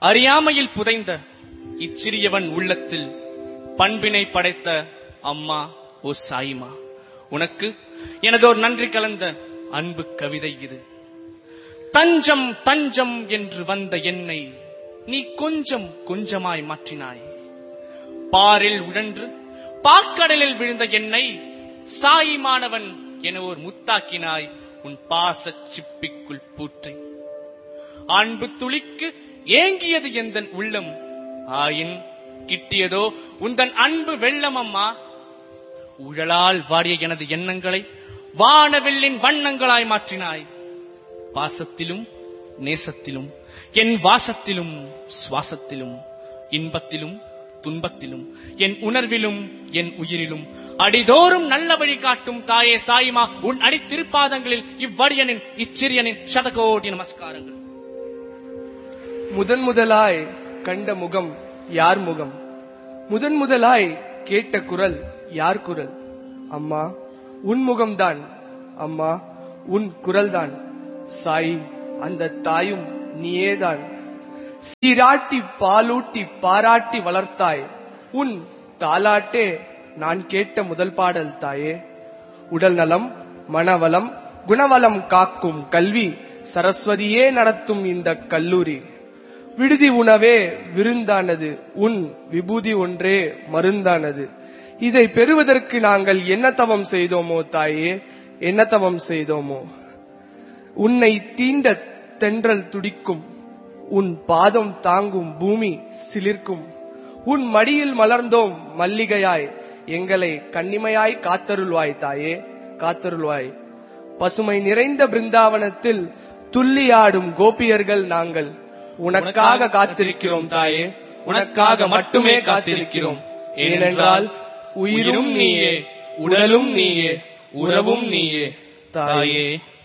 அறியாமையில் புதைந்த இச்சிறியவன் உள்ளத்தில் பண்பினை படைத்த அம்மா ஓ சாயிமா உனக்கு எனதோர் நன்றி கலந்த அன்பு கவிதை இது தஞ்சம் தஞ்சம் என்று வந்த என்னை நீ கொஞ்சம் கொஞ்சமாய் மாற்றினாய் பாரில் உழன்று பாக்கடலில் விழுந்த என்னை சாயிமானவன் என ஒரு முத்தாக்கினாய் உன் பாசச் சிப்பிக்குள் பூற்றி அன்பு துளிக்கு ஏங்கியது எந்தன் உள்ளம் ஆயின் கிட்டியதோ உந்தன் அன்பு வெள்ளம் அம்மா உழலால் வாடிய எனது எண்ணங்களை வானவெல்லின் வண்ணங்களாய் மாற்றினாய் பாசத்திலும் நேசத்திலும் என் வாசத்திலும் சுவாசத்திலும் இன்பத்திலும் துன்பத்திலும் என் உணர்விலும் என் உயிரிலும் அடிதோறும் நல்ல வழி காட்டும் தாயே சாயிமா உன் அடி திருப்பாதங்களில் இவ்வடியனின் இச்சிறியனின் சதகோடி நமஸ்காரங்கள் முதன் முதலாய் கண்ட முகம் யார் முகம் முதன் முதலாய் கேட்ட குரல் யார் குரல் அம்மா உன் முகம்தான் அம்மா உன் குரல்தான் சாய் அந்த தாயும் நீயேதான் சீராட்டி பாலூட்டி பாராட்டி வளர்த்தாய் உன் தாலாட்டே நான் கேட்ட முதல் பாடல் தாயே உடல் நலம் மனவளம் குணவளம் காக்கும் கல்வி சரஸ்வதியே நடத்தும் இந்த கல்லூரி விடுதி உணவே விருந்தானது உன் விபூதி ஒன்றே மருந்தானது இதை பெறுவதற்கு நாங்கள் என்ன தவம் செய்தோமோ தாயே என்ன தவம் செய்தோமோ உன்னை தீண்ட தென்றல் துடிக்கும் உன் பாதம் தாங்கும் பூமி சிலிர்க்கும் உன் மடியில் மலர்ந்தோம் மல்லிகையாய் எங்களை கண்ணிமையாய் காத்தருள்வாய் தாயே காத்தருள்வாய் பசுமை நிறைந்த பிருந்தாவனத்தில் துள்ளியாடும் கோபியர்கள் நாங்கள் உனக்காக காத்திருக்கிறோம் தாயே உனக்காக மட்டுமே காத்திருக்கிறோம் ஏனென்றால் உயிரும் நீயே உடலும் நீயே உறவும் நீயே தாயே தாயே